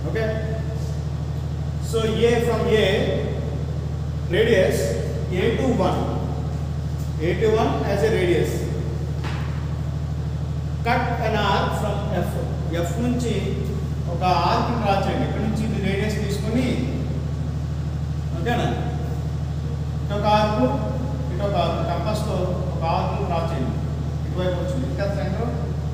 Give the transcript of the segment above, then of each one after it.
Okay? So A from A, radius A to 1. A to 1 as a radius. Cut an arc from F. F నుంచి ఒక arc draw చేయండి ఇక్కడ నుంచి ఇది radius తీసుకొని ఓకేనా ఇటు ఒక ఆర్క్ ఇటు ఒక ఆర్క్ కంపస్తో ఒక ఆర్క్ డ్రా చేయండి ఇటువైపు వచ్చింది ఇంకా సెంటర్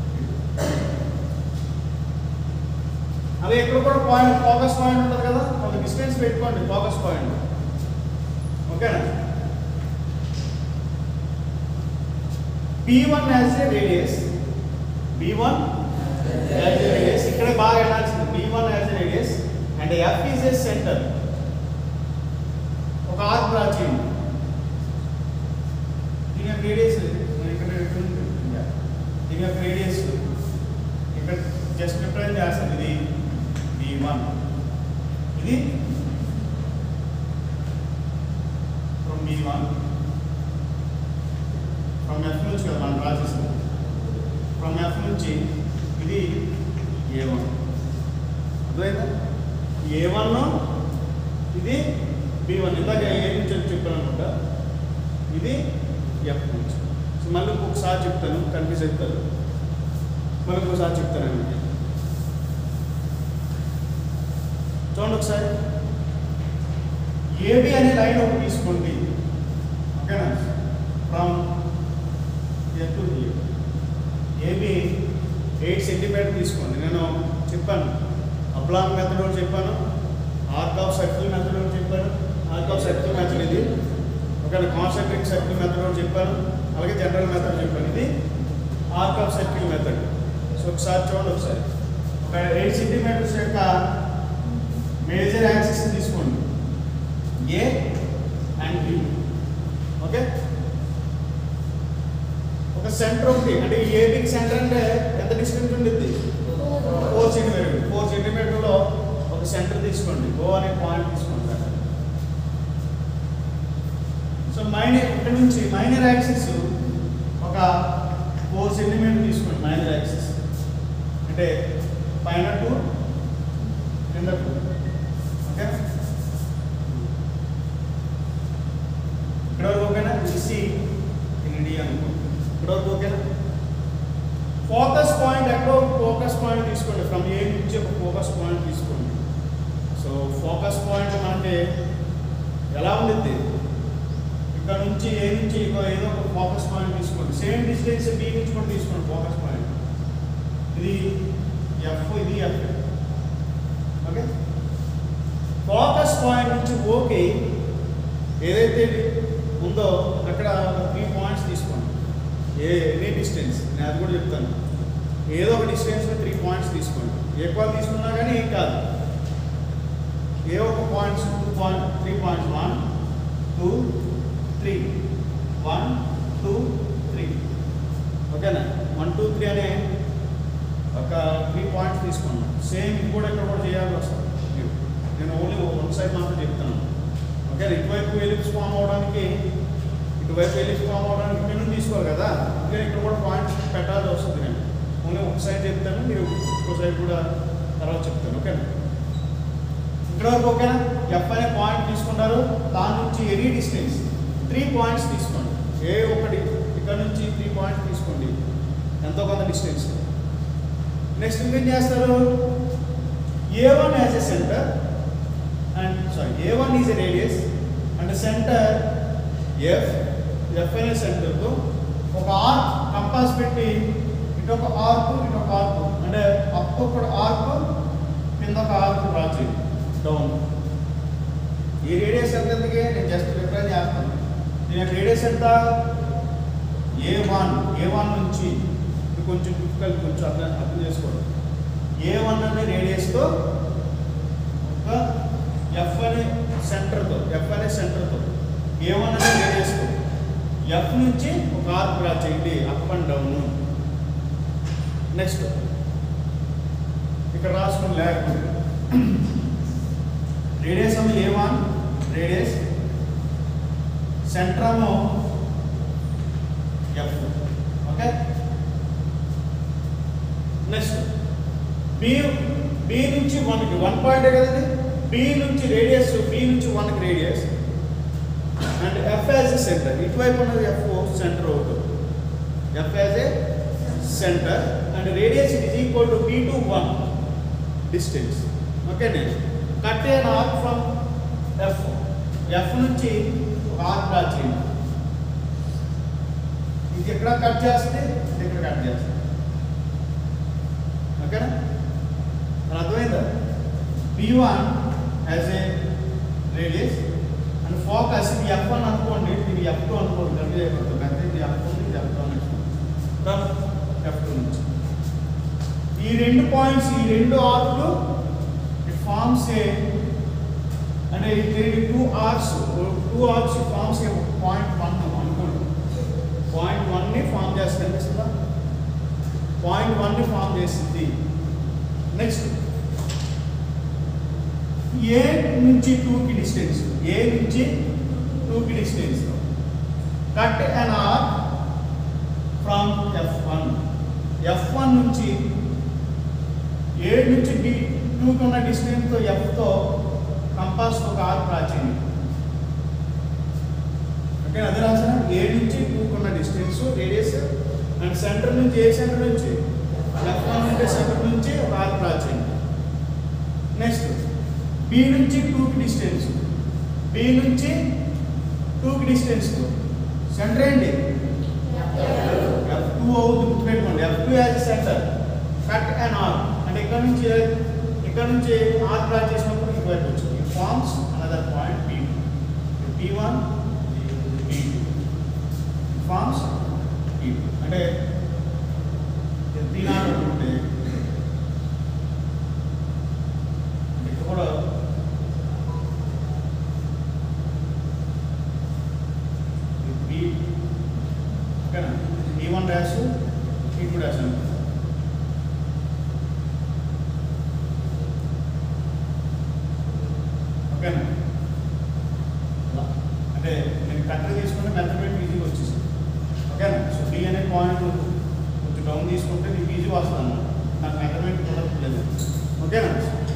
అదే ఇక్కడ కూడా పాయింట్ ఫోకస్ పాయింట్ ఉంటుంది కదా కొంత డిస్టెన్స్ పెట్టుకోండి ఫోకస్ పాయింట్ ఓకేనా P1 has a radius. B1 has a radius. ఇక్కడ బాగా వెళ్ళాల్సింది B1 has a radius and F is a center. ఒక ఆర్క్ డ్రా చేయండి దీని యొక్క రేడియస్ ఇక్కడ ఇక్కడ ఉంది. Yeah. దీని యొక్క రేడియస్ ఇక్కడ జస్ట్ రిప్రజెంట్ చేస్తాను ఇది B1 ఇది ఫ్రమ్ B1 ఫ్రమ్ ఎఫ్ నుంచి కదా మనం డ్రా చేస్తాం ఫ్రమ్ ఎఫ్ నుంచి ఇది ఏ వన్ అర్థమైందా ఏ వన్ ఇది బి వన్ ఇందాక ఏ నుంచి అని చెప్పాను అనుకుంటా ఇది ఎఫ్ నుంచి సో మళ్ళీ ఇంకొకసారి చెప్తాను కన్ఫ్యూజ్ అవుతారు మళ్ళీ ఇంకొకసారి చెప్తాను అండి చూడండి ఒకసారి ఏబి అనే లైన్ ఒకటి తీసుకోండి ఓకేనా from F to here A B eight centimetre తీసుకోండి నేను చెప్పాను అబ్లాంగ్ మెథడ్ ఒకటి చెప్పాను ఆర్క్ ఆఫ్ సర్కిల్ మెథడ్ ఒకటి చెప్పాను ఆర్క్ ఆఫ్ సర్కిల్ మెథడ్ ఇది ఒక కాన్సెంట్రిక్ సర్కిల్ మెథడ్ ఒకటి చెప్పాను అలాగే జనరల్ మెథడ్ చెప్పాను ఇది arc of circle method so ఒకసారి చూడండి ఒకసారి ఒక ఎయిట్ సెంటీమీటర్స్ యొక్క మేజర్ యాక్సిస్ తీసుకోండి ఏ అండ్ బి ఓకే ఒక సెంటర్ ఒకటి అంటే ఈ ఏబిక్ సెంటర్ అంటే ఎంత డిస్టెన్స్ ఉండిద్ది ఫోర్ సెంటీమీటర్ ఫోర్ సెంటీమీటర్లో ఒక సెంటర్ తీసుకోండి ఓ అనే పాయింట్ తీసుకోండి సో మైనర్ ఇక్కడ నుంచి మైనర్ యాక్సిస్ ఒక ఫోర్ సెంటీమీటర్ తీసుకోండి మైనర్ యాక్సిస్ అంటే పైన టూ కింద టూ ఓకే ఇక్కడ వరకు ఓకేనా ఇసి డి అనుకో ఇక్కడ వరకు ఓకేనా ఫోకస్ పాయింట్ ఎక్కడో ఫోకస్ పాయింట్ తీసుకోండి ఫ్రమ్ ఏ నుంచి ఒక ఫోకస్ పాయింట్ తీసుకోండి సో ఫోకస్ పాయింట్ మనకి ఎలా ఉండిద్ది ఇక్కడ నుంచి ఏ నుంచి ఇగో ఏదో ఒక ఫోకస్ పాయింట్ తీసుకోండి సేమ్ డిస్టెన్స్ బి నుంచి కూడా తీసుకోండి ఫోకస్ పాయింట్ ఇది ఎఫ్ ఇది ఎఫ్ ఓకే ఫోకస్ పాయింట్ నుంచి ఓకే ఏదైతే ఉందో అక్కడ త్రీ పాయింట్స్ తీసుకోండి ఏ ఎనీ డిస్టెన్స్ నేను అది కూడా చెప్తాను ఏదో ఒక డిస్టెన్స్లో త్రీ పాయింట్స్ తీసుకోండి ఎక్కువ తీసుకున్నా కానీ ఏం కాదు ఏ ఒక points two point three points one two three one two three ఓకేనా వన్ టూ త్రీ అనే ఒక త్రీ పాయింట్స్ తీసుకున్నాం సేమ్ ఇది కూడా ఇక్కడ కూడా చేయాల్సి వస్తుంది మీరు నేను ఓన్లీ వన్ సైడ్ మాత్రం చెప్తాను ఓకే ఇటువైపు ఎలిప్స్ ఫామ్ అవడానికి ఇటువైపు ఎలిప్స్ ఫామ్ అవడానికి ఇక్కడ నుండి తీసుకోవాలి కదా అందుకని ఇక్కడ కూడా పాయింట్స్ పెట్టాల్సి వస్తుంది నేను ఓన్లీ ఒక సైడ్ చెప్తాను మీరు ఇంకో సైడ్ కూడా తర్వాత చెప్తాను ఓకేనా ఇక్కడ వరకు ఓకేనా ఎఫ్ అనే పాయింట్ తీసుకున్నారు దాని నుంచి ఎనీ డిస్టెన్స్ త్రీ పాయింట్స్ తీసుకోండి ఏ ఒకటి ఇక్కడ నుంచి త్రీ పాయింట్స్ తీసుకోండి ఎంతో కొంత డిస్టెన్స్ నెక్స్ట్ ఇంకేం చేస్తారు A one as a centre and sorry A one is a radius and centre F F అనే సెంటర్తో ఒక ఆర్క్ కంపాస్ పెట్టి ఇటు ఒక ఆర్క్ ఇటు ఒక ఆర్క్ అంటే అప్ ఒక ఆర్క్ కింద ఒక ఆర్క్ డ్రా చేయండి డౌన్ ఈ రేడియస్ ఎంత ఎందుకే నేను జస్ట్ రిప్లై చేస్తాను దీని యొక్క రేడియస్ ఎంత ఏ వన్ ఏ వన్ నుంచి ఇది కొంచెం డిఫికల్ట్ కొంచెం అర్థం అర్థం చేసుకోండి ఏ వన్ అనే రేడియస్తో ఒక ఎఫ్ అనే సెంటర్తో ఎఫ్ అనే సెంటర్తో ఏ వన్ అనే రేడియస్తో ఎఫ్ నుంచి ఒక ఆర్క్ డ్రా చేయండి అప్ అండ్ డౌన్ నెక్స్ట్ ఇక్కడ రాసుకుని లేకపోతే radius of A one radius సెంట్రము F okay next B B నుంచి వన్కి వన్ పాయింట్ కదండి బి నుంచి రేడియస్ బి నుంచి వన్కి radius and F as a centre ఇటువైపు ఉన్నది ఎఫ్ సెంటర్ అవుతుంది F as a centre and radius it is equal to B two one distance okay నేను cut a arc from F F నుంచి ఒక arc draw చేయండి ఇది ఎక్కడ cut చేస్తే ఇది ఎక్కడ కట్ చేస్తే ఓకేనా మరి అర్థమైందా B one as a radius and focus ఇది ఎఫ్ వన్ అనుకోండి ఇది ఎఫ్ టూ అనుకోండి కన్ఫ్యూజ్ అయిపోతుంది అంటే ఇది ఎఫ్ వన్ ఇది F two from F two నుంచి ఈ రెండు పాయింట్స్ ఈ రెండు ఆర్క్లు ఇట్ ఫార్మ్స్ ఏ అంటే ఇది two arcs two arcs forms a point one అనుకోండి పాయింట్ వన్ని ఫామ్ చేస్తే కనిపిస్తుందా పాయింట్ వన్ని ఫామ్ చేసింది నెక్స్ట్ ఏ నుంచి టూకి డిస్టెన్స్ ఏ నుంచి టూకి distance cut an arc from F one F one నుంచి ఏ నుంచి డి టూకి ఉన్న డిస్టెన్స్తో ఎఫ్తో కంపాస్ ఒక ఆర్ ప్రాచీని ఓకే అదే రాసిన ఏ నుంచి టూకి ఉన్న డిస్టెన్స్ రేడియస్ అండ్ సెంటర్ నుంచి ఏ సెంటర్ నుంచి ఎఫ్ వన్ ఉంటే సెంటర్ నుంచి ఒక ఆర్ ప్రాచీని నెక్స్ట్ బి నుంచి టూకి డిస్టెన్స్ బి నుంచి టూకి డిస్టెన్స్ సెంటర్ ఏంటి ఎఫ్ టూ అవుతుంది గుర్తుపెట్టుకోండి F two as centre cut and arc అంటే ఇక్కడ నుంచి ఇక్కడ నుంచి ఆర్ డ్రా చేసినప్పుడు ఇటువైపు వచ్చింది forms another point B B one B two forms B two అంటే దీని ఉంటే ఇక్కడ కూడా బి ఓకేనా B one dash B two dash అనుకో ఓకేనా అలా. అంటే నేను కట్టలు తీసుకుంటే మెథమెటిక్ ఈజీగా వచ్చేసింది ఓకేనా సో బి అనే పాయింట్ కొంచెం డౌన్ తీసుకుంటే నీకు ఈజీ వస్తాను నాకు మెథమెటిక్ ఉండట్లేదు ఓకేనా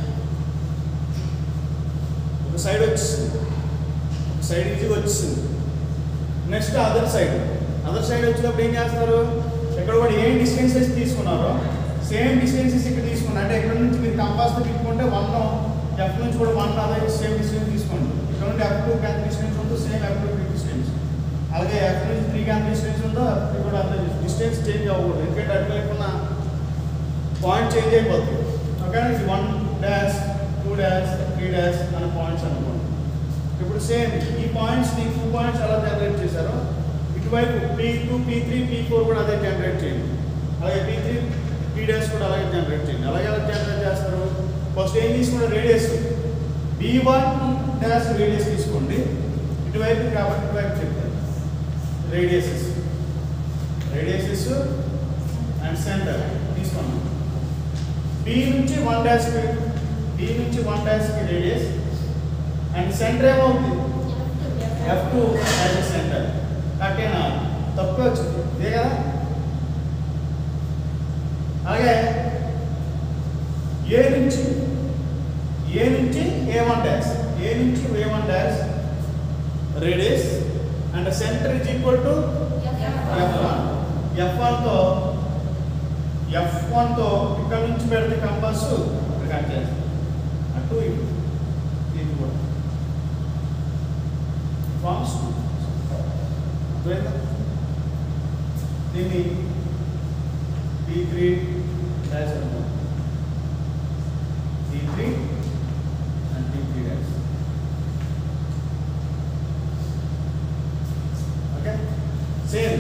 ఒక సైడ్ వచ్చేసింది ఒక సైడ్ ఈజీగా వచ్చేసింది next other side other side వచ్చినప్పుడు ఏం చేస్తారు ఇక్కడ కూడా ఏం డిస్టెన్సెస్ తీసుకున్నారో సేమ్ డిస్టెన్సెస్ ఇక్కడ తీసుకున్నారు అంటే ఇక్కడ నుంచి మీరు కంపాస్తో తిప్పుకుంటే వన్ ఎఫ్ నుంచి కూడా వన్ అదే సేమ్ డిస్టెన్స్ తీసుకోండి ఇక్కడ నుండి ఎఫ్ టూ ఎంత డిస్టెన్స్ ఉందో సేమ్ ఎఫ్ టూ డిస్టెన్స్ అలాగే ఎఫ్ నుంచి త్రీ ఎంత డిస్టెన్స్ ఉందో ఎఫ్ త్రీ కూడా అంత డిస్టెన్స్ చేంజ్ అవ్వకూడదు ఎందుకంటే అటువైపు ఉన్న పాయింట్ చేంజ్ అయిపోతుంది ఓకేనా ఇది one dash two dash three dash అనే పాయింట్స్ అనుకోండి ఇప్పుడు సేమ్ ఈ పాయింట్స్ ని టూ పాయింట్స్ ఎలా జనరేట్ చేశారో ఇటువైపు P two P three P four కూడా అదే జనరేట్ చేయండి అలాగే పీ త్రీ పీ డాష్ కూడా అలాగే జనరేట్ చేయండి అలాగే ఎలా జనరేట్ చేస్తారు ఫస్ట్ ఏం తీసుకుంటే radius B one dash radius తీసుకోండి ఇటువైపు కాబట్టి ఇటువైపు చెప్తారు రేడియసెస్ రేడియసెస్ అండ్ సెంటర్ తీసుకున్నాం బి నుంచి వన్ డాష్కి బి నుంచి వన్ డాష్కి రేడియస్ అండ్ సెంటర్ ఏమవుతుంది ఎఫ్ టూ యాజ్ సెంటర్ కట్టేనా తక్కువ వచ్చింది ఇదే కదా అలాగే ఏ నుంచి ఏ నుంచి ఏ వన్ డాష్ ఏ నుంచి A one dash radius and centre is equal to F one F వన్తో ఎఫ్ వన్తో ఇక్కడ నుంచి పెడితే కంపాస్ ఇక్కడ కట్ చేస్తాం అటు ఇటు ఇది కూడా ఫార్మ్స్ అర్థమైందా దీన్ని బీ త్రీ డాష్ అనుకోండి B three and B three dash okay same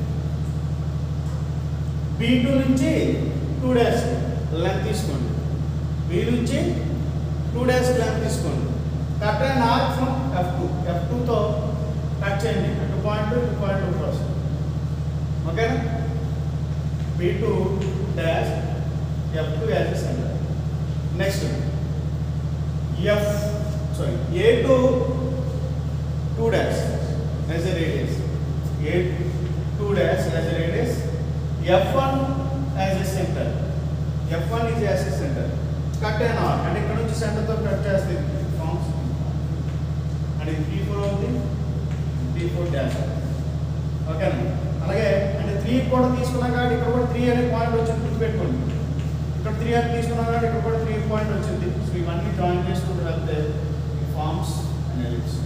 B two నుంచి టూ డాష్ లెంత్ తీసుకోండి బీ నుంచి టూ డాష్ లెంత్ తీసుకోండి cut and arc from F two F టూతో కట్ చేయండి అటు పాయింట్ టూ పాయింట్ టూ వస్తుంది ఓకేనా B two dash F two as centre next F sorry A two two dash as a radius A two dash as a radius F one as a centre F one is as a centre cut అయిన arc అంటే ఇక్కడ నుంచి సెంటర్తో cut చేస్తే forms అంటే ఇది three four అవుతుంది three four dash ఓకేనా అలాగే అంటే త్రీ కూడా తీసుకున్నాం కాబట్టి ఇక్కడ కూడా త్రీ అనే పాయింట్ వచ్చింది గుర్తుపెట్టుకోండి ఇక్కడ త్రీ అని తీసుకున్నాం కాబట్టి ఇక్కడ కూడా త్రీ పాయింట్ వచ్చింది సో ఇవన్నీ జాయిన్ చేసుకుంటూ వెళ్తే ఫార్మ్స్ ఎలిప్స్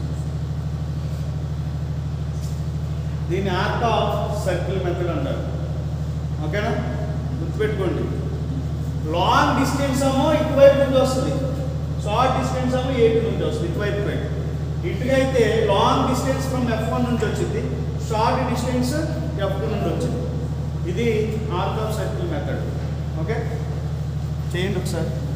దీన్ని ఆర్ట్ ఆఫ్ సర్కిల్ మెథడ్ అంటారు ఓకేనా గుర్తుపెట్టుకోండి లాంగ్ డిస్టెన్స్ ఏమో ఇటువైపు నుంచి వస్తుంది షార్ట్ డిస్టెన్స్ ఏమో ఎయిట్ నుంచి వస్తుంది ఇటువైపు వైపు ఇటుగా అయితే long distance from F one నుంచి వచ్చింది షార్ట్ డిస్టెన్స్ ఎఫ్ టూ నుంచి వచ్చింది ఇది art of circle method okay చేయండి ఒకసారి